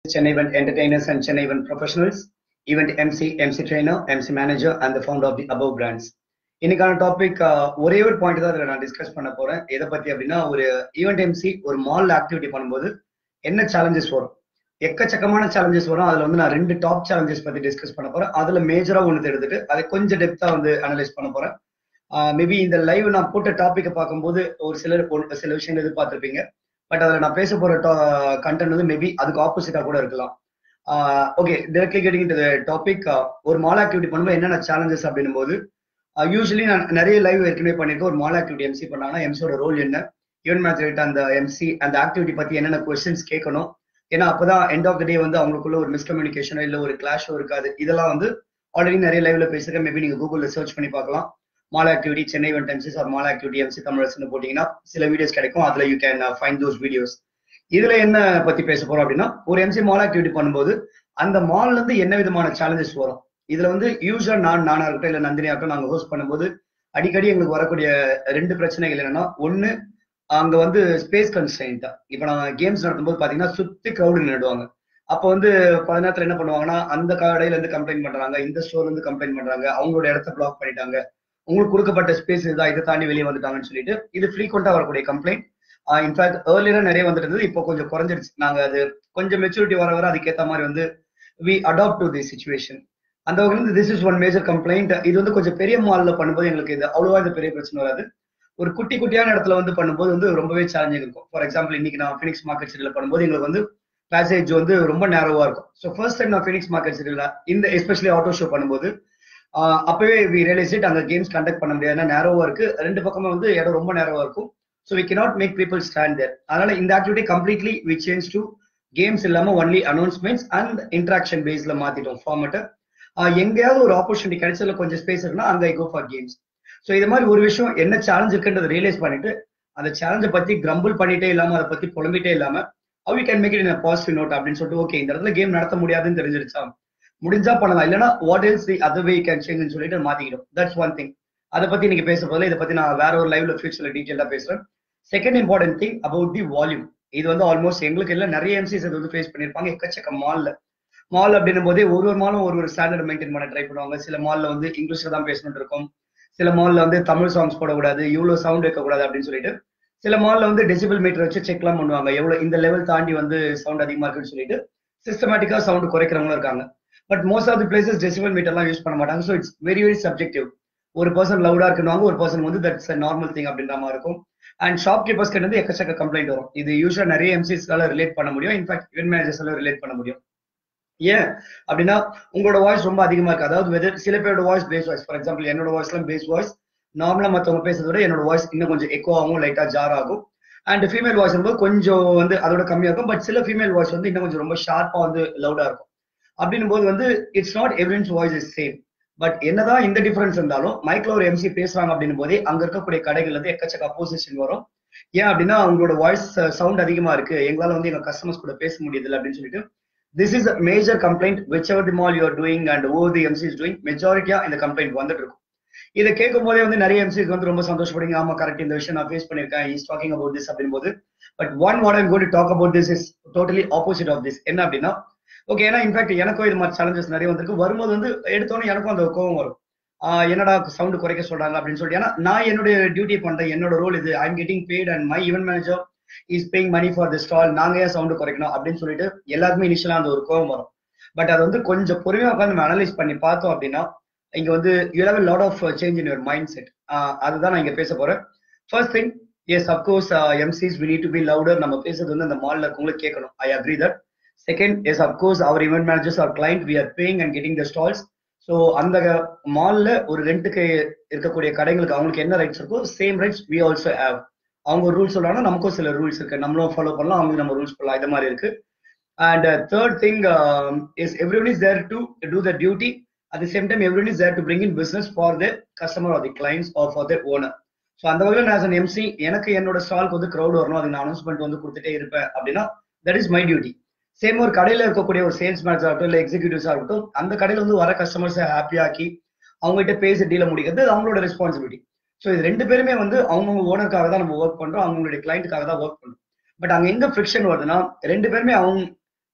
Chennai event entertainers and Chennai event professionals, event MC, MC trainer, MC manager, and the founder of the above brands. இன்னைக்கான topic ஒரே ஒரு point தான் இதுல நான் discuss பண்ண போறேன் எதை பத்தி அப்படின்னா ஒரு ஈவெண்ட் எம்சி ஒரு மால் ஆக்டிவிட்டி பண்ணும்போது என்ன சேலஞ்சஸ் வரும் எக்கச்சக்கமான சேலஞ்சஸ் வரும் அதுல வந்து நான் ரெண்டு டாப் சேலஞ்சஸ் பத்தி டிஸ்கஸ் பண்ண போறேன் அதுல மேஜரா ஒன்று எடுத்துட்டு அதை கொஞ்சம் டெப்தா வந்து அனலைஸ் பண்ண போறேன் மேபி இந்த லைவ் நான் போட்ட டாபிக்கை பார்க்கும்போது ஒரு சிலர் ஒரு சில விஷயங்கள் எதிர்பார்த்திருப்பீங்க பட் அதில் நான் பேச போற கண்டென்ட் வந்து மேபி அதுக்கு ஆப்போசிட்டா கூட இருக்கலாம் okay directly getting to topic ஒரு மால் ஆக்டிவிட்டி பண்ணும்போது என்னென்ன சேலஞ்சஸ் அப்படின்னும் போது யூஸ்வலி நான் நிறைய லைவ் ஏற்கனவே பண்ணியிருக்கேன் ஒரு மால் ஆக்டிவிட்டி எம்சி பண்ணாங்கன்னா எம்சியோட ரோல் என்ன ஈவென்ட் மேனேஜர் அந்த எம்சி அந்த ஆக்டிவிட்டி பத்தி என்னென்ன கொஸ்டின்ஸ் கேட்கணும் ஏன்னா அப்பதான் எண்ட் ஆஃப் த டே வந்து அவங்களுக்குள்ள ஒரு மிஸ்கம்யூனிகேஷனோ இல்லை ஒரு கிளாஷோ இருக்காது இதெல்லாம் வந்து ஆல்ரெடி நிறைய லைவ்ல பேசிருக்கேன் மேபி நீங்க கூகுள்ல சர்ச் பண்ணி பார்க்கலாம் mall activity Chennai event MCs are mall activity MC Tamil போட்டீங்கன்னா சில வீடியோஸ் கிடைக்கும் அதுல you can find those videos இதுல என்ன பத்தி பேச போறோம் அப்படின்னா ஒரு எம்சி மால் ஆக்டிவிட்டி பண்ணும்போது அந்த மால்ல இருந்து என்ன விதமான சேலஞ்சஸ் வரும் இதுல வந்து யூஸ்வலா நான் நானா இருக்கட்டும் இல்ல நந்தினியா இருக்கட்டும் நாங்க ஹோஸ்ட் பண்ணும்போது அடிக்கடி எங்களுக்கு வரக்கூடிய ரெண்டு பிரச்சனைகள் என்னன்னா ஒண்ணு அங்க வந்து ஸ்பேஸ் கன்ஸ்டைன்ட் இப்ப நான் கேம்ஸ் நடத்தும்போது பாத்தீங்கன்னா சுத்தி கிரௌடு நின்றுடுவாங்க அப்ப வந்து பல நேரத்துல என்ன பண்ணுவாங்கன்னா அந்த கடையில இருந்து கம்ப்ளைண்ட் பண்றாங்க இந்த ஸ்டோர்ல இருந்து கம்ப்ளைண்ட் பண்றாங்க அவங்களோட இடத்த பிளாக் பண்ணிட்டாங்க உங்களுக்கு கொடுக்கப்பட்ட ஸ்பேஸ் இதுதான் இதை தாண்டி வெளியே வந்துட்டாங்கன்னு சொல்லிட்டு இது ஃப்ரீக்வெண்டா வரக்கூடிய கம்ப்ளைண்ட் இன்ஃபேக்ட் ஏர்லியரா நிறைய வந்துட்டு இருந்தது இப்போ கொஞ்சம் குறைஞ்சிருச்சு நாங்க அது கொஞ்சம் மெச்சூரிட்டி வர வர அதுக்கேற்ற மாதிரி வந்து we adapt to the situation அந்த வகையில் this is one major complaint இது வந்து கொஞ்சம் பெரிய மால்ல பண்ணும்போது எங்களுக்கு இது அவ்வளவா இது பெரிய பிரச்சனை வராது ஒரு குட்டி குட்டியான இடத்துல வந்து பண்ணும்போது வந்து ரொம்பவே சேலஞ்சிங் இருக்கும் ஃபார் எக்ஸாம்பிள் இன்னைக்கு நான் ஃபினிக்ஸ் மார்க்கெட் சிட்டில பண்ணும்போது எங்களுக்கு வந்து பேசேஜ் வந்து ரொம்ப நேரவா இருக்கும் ஸோ ஃபர்ஸ்ட் டைம் நான் ஃபினிக்ஸ் மார்க்கெட் சிட்டில இந்த எஸ்பெஷலி ஆட்டோ ஷோ பண்ணும்போது அப்பவே வி ரியலைஸ் இட் அங்க கேம்ஸ் கண்டக்ட் பண்ண முடியாது நேரவா இருக்கு ரெண்டு பக்கமே வந்து இடம் ரொம்ப நேரவா இருக்கும் so we cannot make people stand there அதனால இந்த activity completely we change to games இல்லாம ஒன்லி அனௌன்ஸ்மெண்ட்ஸ் அண்ட் இன்ட்ராக்ஷன் பேஸ்ல மாத்திட்டோம் ஃபார்மேட்டை எங்கேயாவது ஒரு ஆப்பர்ச்சுனிட்டி கிடைச்சதுல கொஞ்சம் ஸ்பேஸ் இருக்குன்னா அங்க கோ ஃபார் கேம்ஸ் ஸோ இது மாதிரி ஒரு விஷயம் என்ன சேலஞ்ச் இருக்குன்றதை ரியலைஸ் பண்ணிட்டு அந்த சேலஞ்சை பத்தி கிரம்பிள் பண்ணிட்டே இல்லாம அதை பத்தி புலம்பிட்டே இல்லாம how you can make it in positive note அப்படின்னு சொல்லிட்டு ஓகே இந்த இடத்துல கேம் நடத்த முடியாதுன்னு தெரிஞ்சிருச்சா முடிஞ்சா பண்ணலாம் இல்லைன்னா what else the other way can change சொல்லிட்டு மாத்திக்கிடும் தட்ஸ் ஒன் திங் அதை பத்தி நீங்க பேச போதில் இதை பத்தி நான் வேற ஒரு லைவ்ல ஃபியூச்சர்ல டீட்டெயிலா பேசுறேன் second important thing about the volume இது வந்து ஆல்மோஸ்ட் எங்களுக்கு இல்லை நிறைய எம்சிஸ் இது வந்து ஃபேஸ் பண்ணிருப்பாங்க எக்கச்சக்க மால்ல மால் அப்படின்னும் போதே ஒரு ஒரு மாலும் ஒரு ஒரு ஸ்டாண்டர்ட் மெயின்டைன் பண்ண ட்ரை பண்ணுவாங்க சில மால்ல வந்து இங்கிலீஷ்ல தான் பேசணும்னு இருக்கும் சில மால்ல வந்து தமிழ் சாங்ஸ் போடக்கூடாது இவ்வளவு சவுண்ட் வைக்கக்கூடாது அப்படின்னு சொல்லிட்டு சில மால்ல வந்து டெசிபிள் மீட்டர் வச்சு செக்லாம் பண்ணுவாங்க எவ்வளவு இந்த லெவல் தாண்டி வந்து சவுண்ட் அதிகமா இருக்குன்னு சொல்லிட்டு சிஸ்டமேட்டிக்கா சவுண்ட் குறைக்கிறவங்களும் இருக்காங்க but most of the places decibel மீட்டர்லாம் யூஸ் பண்ண மாட்டாங்க so it's very very subjective ஒரு பர்சன் லவுடா இருக்குவாங்க ஒரு பர்சன் வந்து தட்ஸ் நார்மல் திங் அப்படின்ற மாதிரி இருக்கும் அண்ட் ஷாப் கீப்பர்ஸ் கிட்ட வந்து எக்கச்சக்க கம்ப்ளைண்ட் வரும் இது யூஸ்வலா நிறைய எம்சிஸ்னால ரிலேட் பண்ண முடியும் இன்ஃபேக்ட் இவென்ட் மேனேஜர்ஸ்ல ரிலேட் பண்ண முடியும் ஏன் அப்படின்னா உங்களோட வாய்ஸ் ரொம்ப அதிகமா இருக்கு அதாவது வெதர் சில பேரோட voice bass voice for example என்னோட வாய்ஸ்லாம் பேஸ் வாய்ஸ் நார்மலா மத்தவங்க பேசுறத விட என்னோட வாய்ஸ் இன்னும் கொஞ்சம் எக்கோ ஆகும் லைட்டா ஜார் ஆகும் அண்ட் ஃபீமேல் வாய்ஸ் வந்து கொஞ்சம் வந்து அதோட கம்மியா இருக்கும் பட் சில ஃபீமேல் வாய்ஸ் வந்து இன்னும் கொஞ்சம் ரொம்ப ஷார்ப்பா வந்து லவுடா இருக்கும் அப்படின்னும் போது வந்து it's not everyone's voice is same but என்னதான் இந்த டிஃபரன்ஸ் இருந்தாலும் மைக்ல ஒரு எம்சி பேசுறாங்க அப்படின்னும் போதே அங்க இருக்கக்கூடிய கடைகள் வந்து எக்கச்சக்க அப்போசிஷன் வரும் ஏன் அப்படின்னா அவங்களோட வாய்ஸ் சவுண்ட் அதிகமா இருக்கு எங்களால வந்து எங்க கஸ்டமர்ஸ் கூட பேச முடியுது அப்படின்னு சொல்லிட்டு this is major complaint which ever the mall you are doing and over the MC is doing மெஜாரிட்டியா இந்த கம்ப்ளைண்ட் வந்துட்டு இருக்கும் இதை கேட்கும் போதே வந்து நிறைய எம்சிக்கு வந்து ரொம்ப சந்தோஷப்படுங்க ஆமா கரெக்ட் இந்த விஷயம் நான் ஃபேஸ் பண்ணிருக்கேன் இஸ் டாக்கிங் அபவுட் திஸ் அப்படின் போது but one what I'm got talk about this is totally opposite of this என்ன அப்படின்னா ஓகே ஏன்னா இன்ஃபேக்ட் எனக்கும் இது மாதிரி சேலஞ்சஸ் நிறைய வந்திருக்கு வரும்போது வந்து எடுத்தோன்னே எனக்கும் அந்த கோவம் வரும் என்னடா சவுண்ட் குறைக்க சொல்றாங்க அப்படின்னு சொல்லிட்டு ஏன்னா நான் என்னுடைய டியூட்டி பண்றேன் என்னோட ரோல் இது I am getting paid and my event manager is paying money for the stall நாங்க ஏன் சவுண்ட் குறைக்கணும் அப்படின்னு சொல்லிட்டு எல்லாருக்குமே இனிஷியலா அந்த ஒரு கோவம் வரும் பட் அது வந்து கொஞ்சம் பொறுமையா உட்காந்து அனலைஸ் பண்ணி பார்த்தோம் அப்படின்னா இங்க வந்து you have lot of change in your mind set அதுதான் நான் இங்க பேச போறேன் first thing is of course MCs we need to be louder நம்ம பேசுறது வந்து அந்த மால்ல இருக்கவங்களுக்கு கேட்கணும் I agree that second is of course our event managers are client we are paying and getting the stalls so அந்த மால்ல ஒரு ரெண்டுக்கு இருக்கக்கூடிய கடைகளுக்கு அவங்களுக்கு என்ன ரைட்ஸ் இருக்கோ same rights we also have அவங்க ஒரு ரூல்ஸ் சொல்றாங்கன்னா நமக்கும் சில ரூல்ஸ் இருக்கு நம்மளும் ஃபாலோ பண்ணலாம் அவங்க நம்ம ரூல்ஸ் பண்ணலாம் இது மாதிரி இருக்கு and third thing is every one is there to do the duty at the same time every one is there to bring in business for the customer or the clients or for the owner so அந்த வகையில் நான் an MC எனக்கு என்னோட ஸ்டால்க்கு வந்து crowd வரணும் அதுக்கு நான் announcement வந்து கொடுத்துட்டே இருப்பேன் அப்படின்னா that is my duty same ஒரு கடையில இருக்கக்கூடிய ஒரு சேல்ஸ் மேனேஜர் ஆகட்டும் இல்லை எக்ஸிக்யூட்டிவ்ஸா இருக்கட்டும் அந்த கடையில வந்து வர கஸ்டமர்ஸை ஹாப்பியாக்கி அவங்ககிட்ட பேசி டீல முடிக்கிறது அவங்களோட ரெஸ்பான்சிபிலிட்டி ஸோ இது ரெண்டு பேருமே வந்து அவங்கவுங்க ஓனருக்காக தான் நம்ம ஒர்க் பண்றோம் அவங்களுடைய கிளைண்ட்டுக்காக தான் ஒர்க் பண்றோம் பட் அங்க எங்க ஃபிரிக்ஷன் வருதுன்னா ரெண்டு பேருமே அவங்க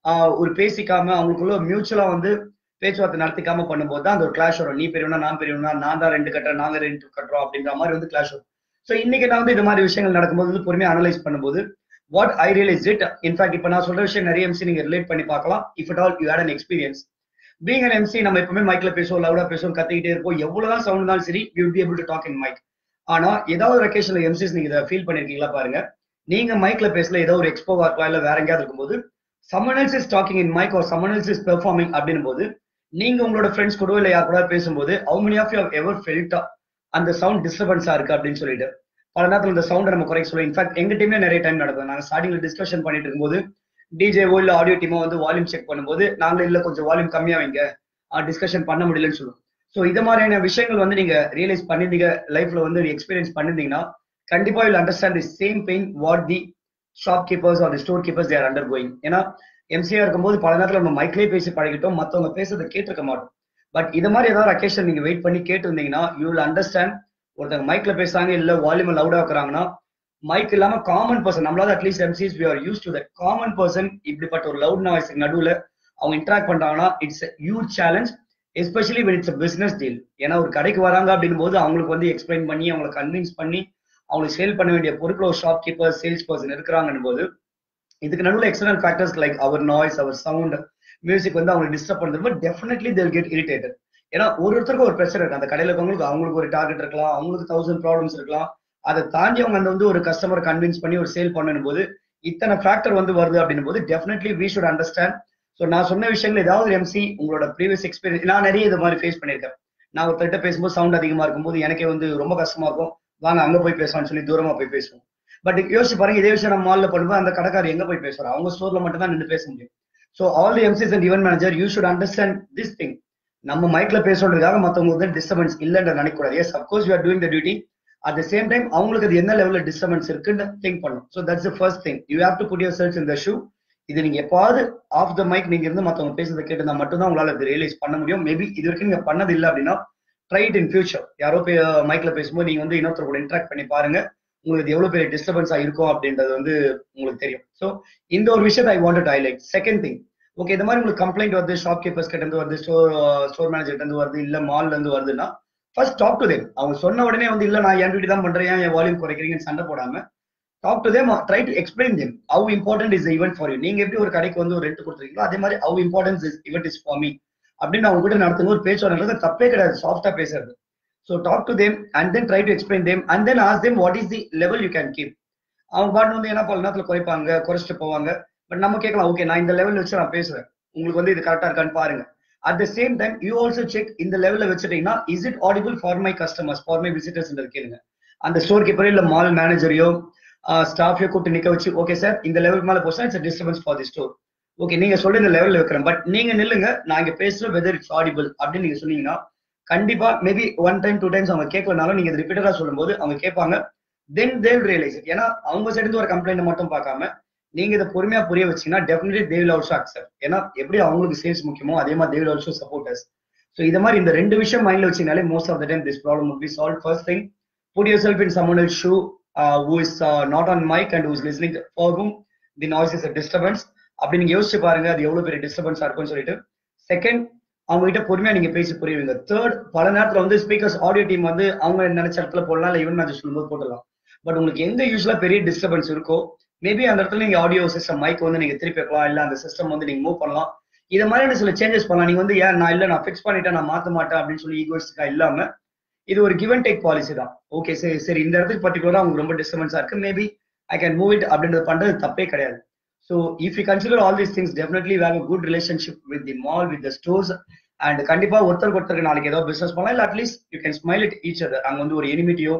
ஒரு பேசிக்காம அவங்களுக்குள்ள மியூச்சுவலா வந்து பேச்சுவார்த்தை நடத்திக்காம பண்ணும்போது தான் அந்த ஒரு கிளாஷ் வரும் நீ பெரியவனா நான் பெரியவனா நான் தான் ரெண்டு கட்டுறேன் நாங்க ரெண்டு கட்டுறோம் அப்படின்ற மாதிரி வந்து கிளாஷ் வரும் ஸோ இன்னைக்கு நான் வந்து இந்த மாதிரி விஷயங்கள் நடக்கும்போது வந்து பொறுமையா அனலைஸ் பண்ணும்போது what I realise it in fact இப்போ நான் சொல்ற விஷயம் நிறைய எம்சி நீங்க ரிலேட் பண்ணி பார்க்கலாம் if it all you had an experience being an MC நம்ம எப்பவுமே மைக்ல பேசுவோம் லவுடா பேசுவோம் கத்திக்கிட்டே இருப்போம் எவ்வளவுதான் சவுண்ட் இருந்தாலும் சரி you be able to talk in mic ஆனா ஏதாவது ஒரு அக்கேஷன்ல எம்சிஸ் நீங்க இதை ஃபீல் பண்ணிருக்கீங்களா பாருங்க நீங்க மைக்ல பேசல ஏதோ ஒரு எக்ஸ்போவா இருக்கலாம் இல்ல வேற எங்கேயாவது இருக்கும்போது someone else is talking in mic ஒரு சம்மன் எல்ஸ் இஸ் பெர்ஃபார்மிங் அப்படின்னும் போது நீங்க உங்களோட ஃப்ரெண்ட்ஸ் கூட இல்ல யார் கூட பேசும்போது how many of you ever ஃபெல்டா அந்த சவுண்ட் டிஸ்டர்பன்ஸா இருக்கு அப்படின்னு சொல்லிட்டு பல நேரத்தில் இந்த சவுண்டை நம்ம குறைக்க சொல்லுவோம் இன்ஃபேக்ட் எங்க டீம்ல நிறைய டைம் நடக்கும் நாங்க ஸ்டார்டிங்ல டிஸ்கஷன் பண்ணிட்டு இருக்கும்போது டிஜேவோ இல்ல ஆடியோ டீமோ வந்து வால்யூம் செக் பண்ணும்போது நாங்க இல்ல கொஞ்சம் வால்யூம் கம்மியா வைங்க டிஸ்கஷன் பண்ண முடியலன்னு சொல்லுவோம் ஸோ இது மாதிரியான விஷயங்கள் வந்து நீங்க ரியலைஸ் பண்ணிருந்தீங்க லைஃப்ல வந்து எக்ஸ்பீரியன்ஸ் பண்ணிருந்தீங்கன்னா கண்டிப்பா will understand the same pain what the shop keepers or the store keepers they're undergoing ஏன்னா எம்சிஆ இருக்கும்போது பல நேரத்தில் நம்ம மைக்லேயே பேசி பழகிட்டோம் மற்றவங்க பேசுறதை கேட்டிருக்க மாட்டோம் பட் இது மாதிரி ஏதாவது அக்கேஷன் நீங்க வெயிட் பண்ணி கேட்டு இருந்தீங்கன்னா யூ வில் அண்டர்ஸ்டாண்ட் ஒருத்தங்க மைக்ல பேசுறாங்க இல்ல வால்யூம் லவுடா வைக்கிறாங்கன்னா மைக் இல்லாம காமன் பர்சன் நம்மளால at least MCs we are use to that common person இப்படிப்பட்ட ஒரு லவுட் நாய்ஸ்க்கு நடுவுல அவங்க இன்டராக்ட் பண்றாங்கன்னா it's huge challenge especially when it's business deal ஏன்னா ஒரு கடைக்கு வராங்க அப்படின் போது அவங்களுக்கு வந்து எக்ஸ்பிளைன் பண்ணி அவங்களை கன்வின்ஸ் பண்ணி அவங்களுக்கு சேல் பண்ண வேண்டிய பொருட்கள் ஒரு ஷாப் கீப்பர் சேல்ஸ் பர்சன் இருக்கிறாங்கன்னு போது இதுக்கு நடுவில் external factors like our noise our sound music வந்து அவங்களுக்கு டிஸ்டர்ப் பண்ணுறது டெஃபினெட்லி தேல் கெட் இரிட்டேட்டட் ஏன்னா ஒரு ஒருத்தருக்கும் ஒரு பிரச்சனை இருக்கு அந்த கடையில் இருக்கவங்களுக்கு அவங்களுக்கு ஒரு டார்கெட் இருக்கலாம் அவங்களுக்கு தௌசண்ட் ப்ராப்ளம்ஸ் இருக்கலாம் அதை தாண்டி அவங்க அந்த வந்து ஒரு கஸ்டமரை கன்வின்ஸ் பண்ணி ஒரு சேல் பண்ணணும் போது இத்தனை ஃபேக்டர் வந்து வருது அப்படின்னும் போது definitely we should understand so நான் சொன்ன விஷயங்கள் ஏதாவது எம்சி உங்களோட ப்ரீவியஸ் எக்ஸ்பீரியன்ஸ் நான் நிறைய இது மாதிரி ஃபேஸ் பண்ணியிருக்கேன் நான் ஒருத்தர்கிட்ட பேசும்போது சவுண்ட் அதிகமா இருக்கும்போது எனக்கே வந்து ரொம்ப கஷ்டமா இருக்கும் வாங்க அங்க போய் பேசலாம்னு சொல்லி தூரமா போய் பேசுவோம் பட் யோசிச்சு பாருங்க இதே விஷயம் நம்ம மால்ல பண்ணும்போது அந்த கடைக்காரர் எங்க போய் பேசுறாரு அவங்க ஸ்டோர்ல மட்டும் தான் நின்று பேச முடியும் so all the MCs and event manager you should understand this thing நம்ம மைக்ல பேசுறதுக்காக மத்தவங்க வந்து டிஸ்டர்பன்ஸ் இல்லைன்ற நினைக்கூடாது yes of course you are doing the duty at the same time அவங்களுக்கு அது என்ன லெவலில் டிஸ்டர்பன்ஸ் இருக்குன்னு திங்க் பண்ணும் so that's the first thing you have to put your self in the shoe இது நீங்க எப்பாவது ஆஃப் த மைக் நீங்க இருந்து மத்தவங்க பேசுறதை கேட்டு மட்டும்தான் உங்களால இது ரியலைஸ் பண்ண முடியும் மேபி இது வரைக்கும் நீங்க பண்ணது இல்லை அப்படின்னா ட்ரை இட் இன் ஃபியூச்சர் யாரோ மைக்ல பேசும்போது நீங்க வந்து இன்னொருத்தர் கூட இன்ட்ராக்ட் பண்ணி பாருங்க உங்களுக்கு எவ்வளவு பெரிய டிஸ்டர்பன்ஸா இருக்கும் அப்படின்றது வந்து உங்களுக்கு தெரியும் ஸோ இந்த ஒரு விஷயத்தை I want highlight second thing okay இந்த மாதிரி உங்களுக்கு கம்ப்ளைண்ட் வருது ஷாப் கீப்பர்ஸ் கிட்ட இருந்து வருது ஸ்டோர் ஸ்டோர் மேனேஜர் இருந்து வருது இல்ல மால்ல இருந்து வருதுன்னா ஃபர்ஸ்ட் டாக் டு தேம் அவங்க சொன்ன உடனே வந்து இல்ல நான் என் டியூட்டி தான் பண்றேன் என் வால்யூம் குறைக்கிறீங்கன்னு சண்டை போடாம talk to them try to explain them how important is event for you நீங்க எப்படி ஒரு கடைக்கு வந்து ஒரு ரெண்ட் கொடுத்துருக்கீங்களோ அதே மாதிரி how importance is event is for me அப்படின்னு அவங்க கிட்ட நடத்துங்க ஒரு பேச்சு தப்பே கிடையாது சாஃப்டா பேசுறது so talk to them and then try to explain them and then ask them what is the level you can keep அவங்க பாட்டு வந்து என்ன பல நேரத்தில் குறைப்பாங்க குறைச்சிட்டு போவாங்க பட் நம்ம கேட்கலாம் ஓகே நான் இந்த லெவல் வச்சு நான் பேசுறேன் உங்களுக்கு வந்து இது கரெக்டா இருக்கான்னு பாருங்க at the same time you also check இந்த லெவலில் வச்சுட்டீங்கன்னா is it audible for my customers for my visitors கேளுங்க அந்த ஸ்டோர் கீப்பரோ இல்ல மால் மேனேஜரையோ ஸ்டாஃபையோ கூப்பிட்டு நிக்க வச்சு ஓகே சார் இந்த லெவலுக்கு மேல போச்சா it's disturbance for the store okay நீங்க சொல்ற இந்த லெவலில் வைக்கிறேன் பட் நீங்க நில்லுங்க நான் இங்க பேசுறேன் வெதர் இட்ஸ் ஆடிபிள் அப்படின்னு நீங்க சொன்னீங்கன்னா கண்டிப்பா maybe one time two times அவங்க கேட்கலனாலும் நீங்க ரிப்பீட்டடா சொல்லும்போது அவங்க கேட்பாங்க தென் தேல் ரியலைஸ் ஏன்னா அவங்க சைடு ஒரு கம்ப்ளைண்ட் மட்டும் பார்க்காம நீங்க இதை பொறுமையா புரிய வச்சீங்கன்னா டெஃபினெட்லி தேவில் ஆல்சோ அக்செப்ட் ஏன்னா எப்படி அவங்களுக்கு சேல்ஸ் முக்கியமோ அதே மாதிரி தேவில் ஆல்சோ சப்போர்ட்டர்ஸ் ஸோ இது மாதிரி இந்த ரெண்டு விஷயம் மைண்ட்ல வச்சீங்கனாலே most of the time this problem would be solve first thing put your self in someone else shoe who is not on mic and who's listening for whom the noise is a disturbance அப்படி நீங்க யோசிச்சு பாருங்க அது எவ்வளவு பெரிய டிஸ்டர்பன்ஸா இருக்கும்னு சொல்லிட்டு second அவங்க கிட்ட பொறுமையா நீங்க பேசி புரியுவீங்க தேர்ட் பல நேரத்துல வந்து ஸ்பீக்கர்ஸ் ஆடியோ டீம் வந்து அவங்க நினைச்ச இடத்துல போடலாம் இல்ல ஈவன் மேட்ச் சொல்லும்போது போடலாம் பட் உங்களுக்கு எங்க யூஸ்வலா பெரிய டிஸ்டர்பன்ஸ் இருக்கோ மேபி அந்த இடத்துல நீங்க ஆடியோ சிஸ்டம் மைக் வந்து நீங்க திருப்பி வைக்கலாம் இல்ல அந்த சிஸ்டம் வந்து நீங்க மூவ் பண்ணலாம் இது மாதிரியான சில சேஞ்சஸ் பண்ணலாம் நீங்க வந்து ஏன் நான் இல்ல நான் ஃபிக்ஸ் பண்ணிட்டேன் நான் மாத்த மாட்டேன் அப்படின்னு சொல்லி ஈகோஸ்டிக்கா இல்லாம இது ஒரு கிவ் அண்ட் டேக் பாலிசி தான் ஓகே சரி சரி இந்த இடத்துக்கு பர்டிகுலரா உங்களுக்கு ரொம்ப டிஸ்டர்பன்ஸா இருக்கு maybe I can move it அப்படின்றது பண்றது தப்பே கிடையாது so if you consider all these things definitely have a good relationship with the mall with the stores and கண்டிப்பா ஒருத்தருக்கு ஒருத்தருக்கு நாளைக்கு ஏதோ பிசினஸ் பண்ணலாம் இல்ல at least you can smile at each other அங்க வந்து ஒரு எனிமிட்டியோ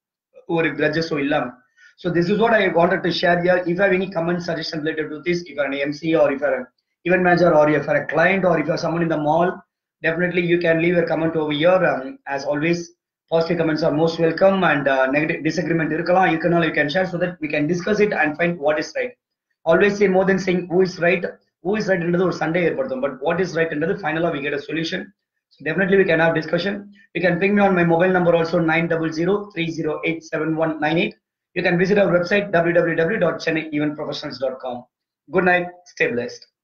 ஒரு கிரஜஸோ இல்லாம So this is what I wanted to share here. If you have any comments, suggestions related to this, if you're an MC or if you're an event manager or if you're a client or if you're someone in the mall, definitely you can leave your comment over here. Um, as always, positive comments are most welcome and uh, negative disagreement irukkalam you can all you can share so that we can discuss it and find what is right. Always say more than saying who is right. Who is right என்றது ஒரு Sunday ஏற்படுத்தும் but what is right என்றது finally we get a solution. So definitely we can have discussion. You can ping me on my mobile number also 900 You can visit our website www.chennaieventprofessionals.com. Good night. Stay blessed.